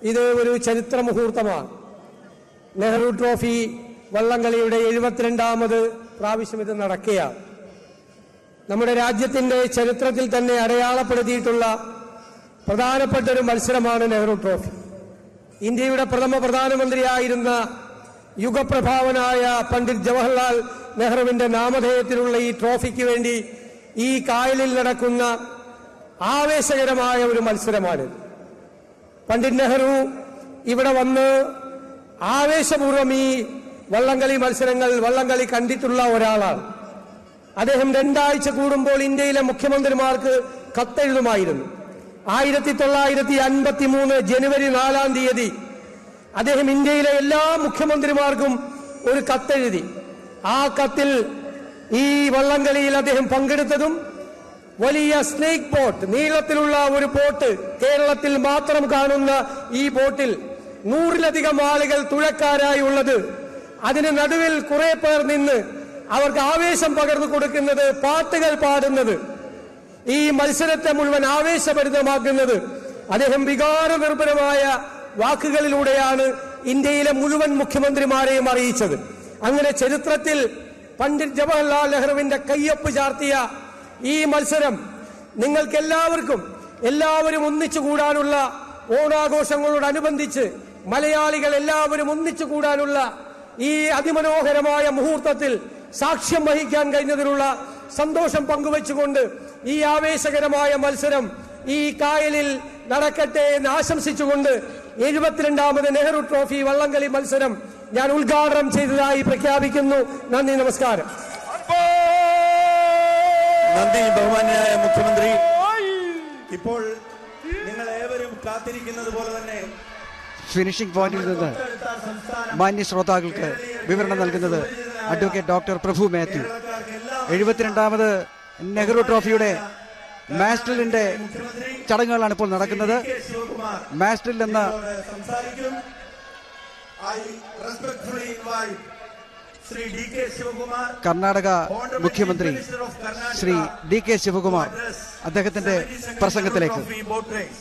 ഇത് ഒരു ചരിത്ര മുഹൂർത്തമാണ് നെഹ്റു ട്രോഫി വള്ളംകളിയുടെ എഴുപത്തിരണ്ടാമത് പ്രാവശ്യം ഇത് നടക്കുകയാണ് നമ്മുടെ രാജ്യത്തിന്റെ ചരിത്രത്തിൽ തന്നെ അടയാളപ്പെടുത്തിയിട്ടുള്ള പ്രധാനപ്പെട്ട ഒരു മത്സരമാണ് നെഹ്റു ട്രോഫി ഇന്ത്യയുടെ പ്രഥമ പ്രധാനമന്ത്രിയായിരുന്ന യുഗപ്രഭാവനായ പണ്ഡിറ്റ് ജവഹർലാൽ നെഹ്റുവിന്റെ നാമധേയത്തിലുള്ള ഈ ട്രോഫിക്ക് വേണ്ടി ഈ കായലിൽ നടക്കുന്ന ആവേശകരമായ ഒരു മത്സരമാണിത് പണ്ഡിറ്റ് നെഹ്റു ഇവിടെ വന്ന് ആവേശപൂർവ്വം ഈ വള്ളംകളി മത്സരങ്ങൾ വള്ളംകളി കണ്ടിട്ടുള്ള ഒരാളാണ് അദ്ദേഹം രണ്ടാഴ്ച കൂടുമ്പോൾ ഇന്ത്യയിലെ മുഖ്യമന്ത്രിമാർക്ക് കത്തെഴുതുമായിരുന്നു ആയിരത്തി തൊള്ളായിരത്തി അൻപത്തി മൂന്ന് ജനുവരി നാലാം തീയതി അദ്ദേഹം ഇന്ത്യയിലെ എല്ലാ മുഖ്യമന്ത്രിമാർക്കും ഒരു കത്തെഴുതി ആ കത്തിൽ ഈ വള്ളംകളിയിൽ അദ്ദേഹം പങ്കെടുത്തതും വലിയ സ്നേക്ക് ബോട്ട് നീളത്തിലുള്ള ഒരു ബോട്ട് കേരളത്തിൽ മാത്രം കാണുന്ന ഈ ബോട്ടിൽ നൂറിലധികം ആളുകൾ തുഴക്കാരായി ഉള്ളത് അതിന് നടുവിൽ കുറെ പേർ നിന്ന് അവർക്ക് ആവേശം പകർന്നു കൊടുക്കുന്നത് പാട്ടുകൾ പാടുന്നത് ഈ മത്സരത്തെ മുഴുവൻ ആവേശഭരിതമാക്കുന്നത് അദ്ദേഹം വികാരനിർഭരമായ വാക്കുകളിലൂടെയാണ് ഇന്ത്യയിലെ മുഴുവൻ മുഖ്യമന്ത്രിമാരെയും അറിയിച്ചത് അങ്ങനെ ചരിത്രത്തിൽ പണ്ഡിറ്റ് ജവഹർലാൽ നെഹ്റുവിന്റെ കയ്യൊപ്പ് ചാർത്തിയ ഈ മത്സരം നിങ്ങൾക്ക് എല്ലാവർക്കും എല്ലാവരും ഒന്നിച്ചു കൂടാനുള്ള ഓണാഘോഷങ്ങളോടനുബന്ധിച്ച് മലയാളികൾ എല്ലാവരും ഒന്നിച്ചു കൂടാനുള്ള ഈ അതിമനോഹരമായ മുഹൂർത്തത്തിൽ സാക്ഷ്യം വഹിക്കാൻ കഴിഞ്ഞതിനുള്ള സന്തോഷം പങ്കുവച്ചുകൊണ്ട് ഈ ആവേശകരമായ മത്സരം ഈ കായലിൽ നടക്കട്ടെ എന്ന് ആശംസിച്ചുകൊണ്ട് എഴുപത്തിരണ്ടാമത് നെഹ്റു ട്രോഫി വള്ളംകളി മത്സരം ഞാൻ ഉദ്ഘാടനം ചെയ്തതായി പ്രഖ്യാപിക്കുന്നു നന്ദി നമസ്കാരം നന്ദി ബഹുമാന്യനായ മുഖ്യമന്ത്രി ഇപ്പോൾ നിങ്ങൾ ഏവരും കാത്തിരിക്കുന്നത് പോലെ തന്നെ ഫിനിഷിംഗ് പോയിന്റിൽ നിന്ന് മാന്യ ശ്രോതാക്കൾക്ക് വിവരണം നൽകുന്നത് അഡ്വക്കേറ്റ് ഡോക്ടർ പ്രഭു മാത്യു എഴുപത്തിരണ്ടാമത് നെഹ്റു ട്രോഫിയുടെ മാസ്റ്ററിന്റെ ചടങ്ങുകളാണ് ഇപ്പോൾ നടക്കുന്നത് മാസ്റ്ററിൽ എന്ന സംസാരിക്കും I respectfully invite Sri D K Shivakumar Karnataka മുഖ്യമന്ത്രി ശ്രീ ഡി കെ ശിവകുമാർ അദ്ദേഹത്തിന്റെ പ്രസംഗത്തിലേക്ക് ബോട്ട് റേസ്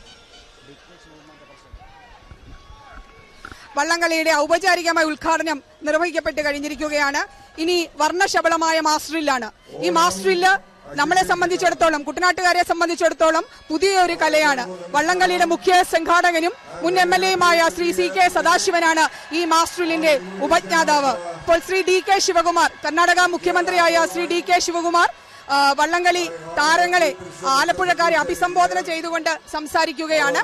വള്ളംകളിയുടെ ഔപചാരികമായ ഉദ്ഘാടനം നിർവഹിക്കപ്പെട്ട് കഴിഞ്ഞിരിക്കുകയാണ് ഇനി വർണ്ണശബളമായ മാസ്റ്ററിലാണ് ഈ മാസ്റ്ററില് നമ്മളെ സംബന്ധിച്ചിടത്തോളം കുട്ടനാട്ടുകാരെ സംബന്ധിച്ചിടത്തോളം പുതിയ ഒരു കലയാണ് വള്ളംകളിയുടെ മുഖ്യ സംഘാടകനും മുൻ എം എൽ എയുമായ ശ്രീ സി കെ സദാശിവനാണ് ഈ മാസ്റ്ററിലിന്റെ ഉപജ്ഞാതാവ് ഇപ്പോൾ ശ്രീ ഡി കെ ശിവകുമാർ കർണാടക മുഖ്യമന്ത്രിയായ ശ്രീ ഡി കെ ശിവകുമാർ ആ, വള്ളംകളി താരങ്ങളെ ആലപ്പുഴക്കാരെ അഭിസംബോധന ചെയ്തുകൊണ്ട് സംസാരിക്കുകയാണ്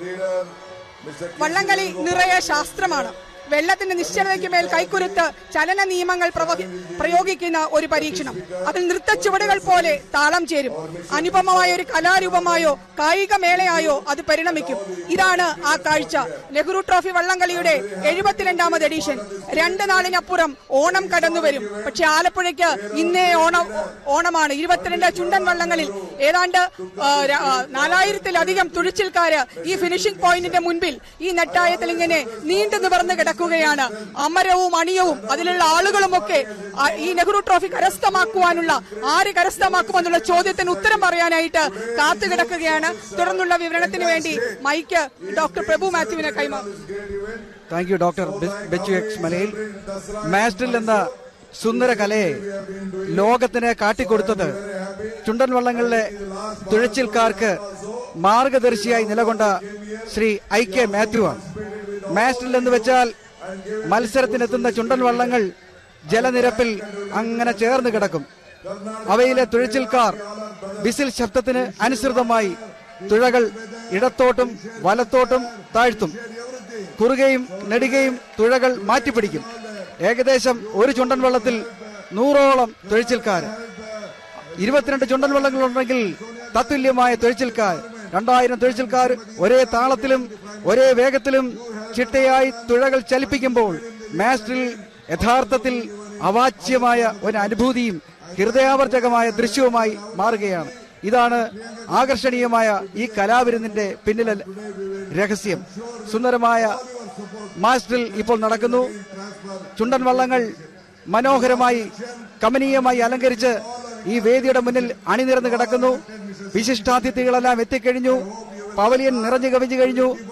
വള്ളംകളി നിറയെ ശാസ്ത്രമാണ് വെള്ളത്തിന്റെ നിശ്ചലതയ്ക്ക് മേൽ കൈക്കുരുത്ത് ചലന നിയമങ്ങൾ പ്രവഹി- പ്രയോഗിക്കുന്ന ഒരു പരീക്ഷണം അതിൽ നൃത്തച്ചുവടുകൾ പോലെ താളം ചേരും അനുപമമായ ഒരു കലാരൂപമായോ കായിക മേളയായോ അത് പരിണമിക്കും ഇതാണ് ആ കാഴ്ച നെഹ്റു ട്രോഫി വള്ളംകളിയുടെ എഴുപത്തിരണ്ടാമത് എഡിഷൻ രണ്ട് നാളിനപ്പുറം ഓണം കടന്നു വരും പക്ഷെ ആലപ്പുഴയ്ക്ക് ഇന്നേ ഓണം ഓണമാണ് ഇരുപത്തിരണ്ട് ചുണ്ടൻ വള്ളങ്ങളിൽ ഏതാണ്ട് ആ, ര- ആ, നാലായിരത്തിലധികം തുഴച്ചിൽക്കാര് ഈ ഫിനിഷിംഗ് പോയിന്റിന്റെ മുൻപിൽ ഈ നെട്ടായത്തിൽ ഇങ്ങനെ നീണ്ടു നിവർന്ന് കിടക്കുകയാണ് അമരവും അണിയവും അതിലുള്ള ആളുകളുമൊക്കെ ആ, ഈ നെഹ്റു ട്രോഫി കരസ്ഥമാക്കുവാനുള്ള ആര് കരസ്ഥമാക്കുമെന്നുള്ള ചോദ്യത്തിന് ഉത്തരം പറയാനായിട്ട് കാത്തു കിടക്കുകയാണ് തുടർന്നുള്ള വിവരണത്തിന് വേണ്ടി മൈക്ക് ഡോക്ടർ പ്രഭു മാത്യുവിനെ കൈമാറും thank you doctor Bechu X മലയിൽ മാസ്റ്ററിൽ എന്ന സുന്ദര കലയെ ലോകത്തിന് കാട്ടിക്കൊടുത്തത് ചുണ്ടൻ വള്ളങ്ങളിലെ തുഴച്ചിൽക്കാർക്ക് മാർഗദർശിയായി നിലകൊണ്ട ശ്രീ ഐ കെ മാത്യു ആണ് മാസ്റ്ററിൽ എന്ന് വെച്ചാൽ മത്സരത്തിനെത്തുന്ന ചുണ്ടൻ വള്ളങ്ങൾ ജലനിരപ്പിൽ അങ്ങനെ ചേർന്ന് കിടക്കും അവയിലെ തുഴച്ചിൽക്കാർ വിസിൽ ശബ്ദത്തിന് അനുസൃതമായി തുഴകൾ ഇടത്തോട്ടും വലത്തോട്ടും താഴ്ത്തും കുറുകയും നെടുകയും തുഴകൾ മാറ്റിപ്പിടിക്കും ഏകദേശം ഒരു ചുണ്ടൻ വള്ളത്തിൽ നൂറോളം തുഴച്ചിൽക്കാർ ഇരുപത്തിരണ്ട് ചുണ്ടൻ വള്ളങ്ങളുണ്ടെങ്കിൽ തത്തുല്യമായ തുഴച്ചിൽക്കാർ രണ്ടായിരം തുഴച്ചിൽക്കാർ ഒരേ താളത്തിലും ഒരേ വേഗത്തിലും ചിട്ടയായി തുഴകൾ ചലിപ്പിക്കുമ്പോൾ മാസ്റ്ററിൽ യഥാർത്ഥത്തിൽ അവാച്യമായ ഒരു അനുഭൂതിയും ഹൃദയാവർജകമായ ദൃശ്യവുമായി മാറുകയാണ് ഇതാണ് ആകർഷണീയമായ ഈ കലാവിരുന്നിന്റെ പിന്നിലെ രഹസ്യം സുന്ദരമായ മാസ്റ്ററിൽ ഇപ്പോൾ നടക്കുന്നു ചുണ്ടൻ വള്ളങ്ങൾ മനോഹരമായി കമനീയമായി അലങ്കരിച്ച് ഈ വേദിയുടെ മുന്നിൽ അണിനിരന്ന് കിടക്കുന്നു വിശിഷ്ടാതിഥികളെല്ലാം എത്തിക്കഴിഞ്ഞു പവലിയൻ നിറഞ്ഞു കവിഞ്ഞു കഴിഞ്ഞു